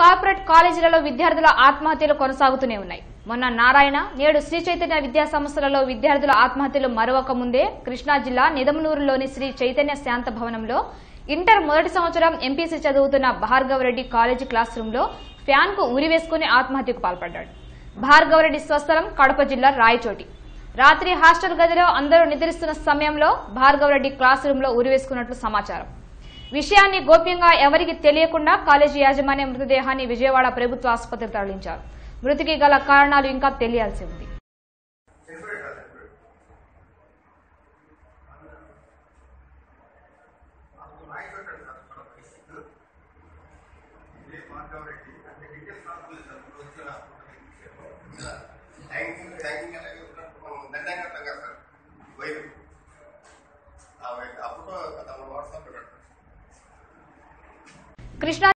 corporate కాలేజీలలో విద్యార్థుల ఆత్మహత్యలు కొనసాగుతూనే ఉన్నాయి మొన్న నారాయణ నేడు శ్రీ చైతన్య విద్యా సంస్థలలో విద్యార్థుల ఆత్మహత్యలు మరొక ముందే కృష్ణా జిల్లా నిదమనూరులోని శ్రీ చైతన్య శాంత భవనంలో ఇంటర్ మొదటి సంవత్సరం ఎంపీసీ చదువుతున్న భార్గవరెడ్డి కాలేజీ క్లాస్ రూమ్ లో ఫ్యాన్ కు ఉరి వేసుకుని ఆత్మహత్యకు పాల్పడ్డాడు భార్గవరెడ్డి స్వస్థలం కడప జిల్లా రాయచోటి రాత్రి హాస్టల్ గదిలో అందరూ నిద్రిస్తున్న సమయంలో భార్గవరెడ్డి క్లాస్ రూమ్ లో ఉరివేసుకున్నట్లు సమాచారం విషయాన్ని గోప్యంగా ఎవరికి తెలియకుండా కాలేజీ యాజమాన్య మృతదేహాన్ని విజయవాడ ప్రభుత్వ ఆసుపత్రికి తరలించారు మృతికి గల కారణాలు ఇంకా తెలియాల్సి ఉంది హ్యాంగింగ్ హ్యాంగింగ్ అలాగే ఉన్నట్టు మనం దండంగా కడతాం కదా సార్ వైరు ఆ వైరు అప్పుడు వాట్సాప్ పెట్టండి కృష్ణా